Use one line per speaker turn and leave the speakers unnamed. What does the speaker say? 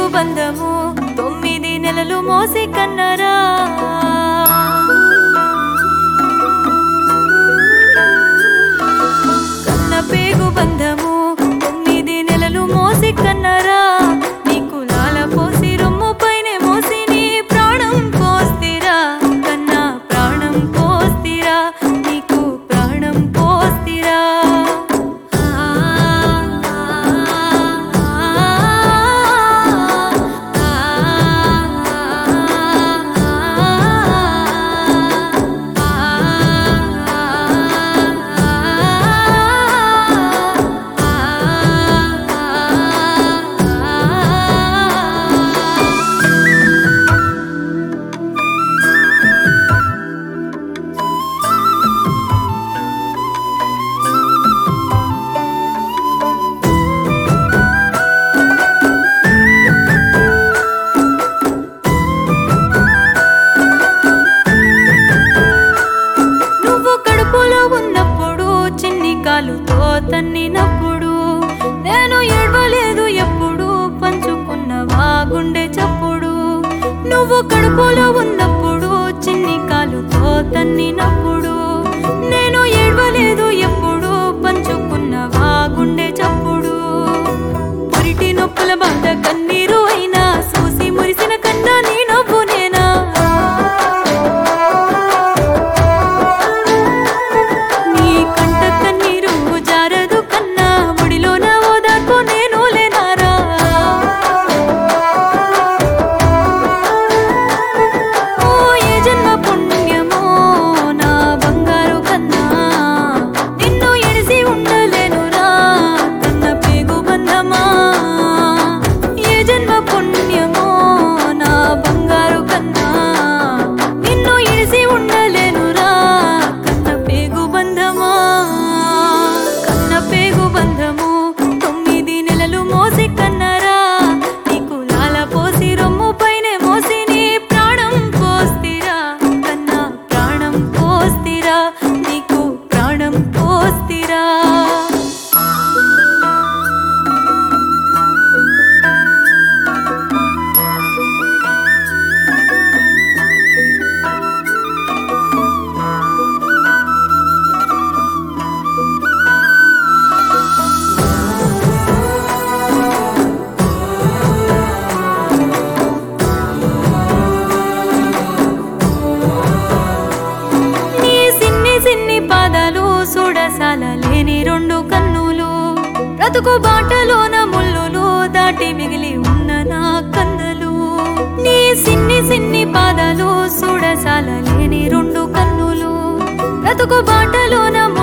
బంధము తొమ్మిది నెలలు మోసి కన్నరా కన్న పేగు బంధము తొమ్మిది నెలలు మోసి కన్నరా నీకు లాల పోసి రొమ్ము పైనే మోసి నీ ప్రాణం పోస్తిరా కన్నా ప్రాణం పోస్తిరా నీకు ప్రాణం పోస్తిరా నువ్వు కడుపులో ఉన్నప్పుడు చిన్ని కాలుతో తన్నినప్పుడు నేను ఏడవలేదు ఎప్పుడు పంచుకున్నవా గుండె చప్పుడు నువ్వు కడుపులో ఉన్నప్పుడు చిన్ని కాలుతో తన్నినప్పుడు నేను ఏడవలేదు ఎప్పుడు పంచుకున్నవా గుండె చప్పుడు పురిటి నొప్పుల బాధ కన్నీరు అయినా చూసి మురిసిన కన్నా నీ నవ్వు నేనా నీ కంట కన్నీరు జారదు కన్నా ముడిలోన ఓదార్పు నేను లేనారా ఓ ఏ జన్మ పుణ్యమో నా బంగారు కన్నా నిన్ను ఎడిసి ఉండలేనురా కన్న పేగు బంధమా ఏ జన్మ పుణ్యమో నా బంగారు కన్నా నిన్ను ఎడిసి ఉండలేనురా కన్న పేగు బంధమా కన్న పేగు బంధము తొమ్మిది నెలలు మోసి కన్నరా నీకు లాల పోసి రొమ్ము పైనే మోసి నీ ప్రాణం పోస్తిరా కన్నా ప్రాణం పోస్తిరా నీకు ప్రాణం పోస్తిరా నీ సిన్ని సిన్ని పాదాలు చూడసాల లేని రెండు కన్నులు బ్రతుకు బాటలోన ముల్లులు దాటి మిగిలి ఉన్న నా కందలు నీ సిన్ని సిన్ని పాదాలు చూడసాల లేని రెండు కన్నులు బ్రతుకు బాటలోన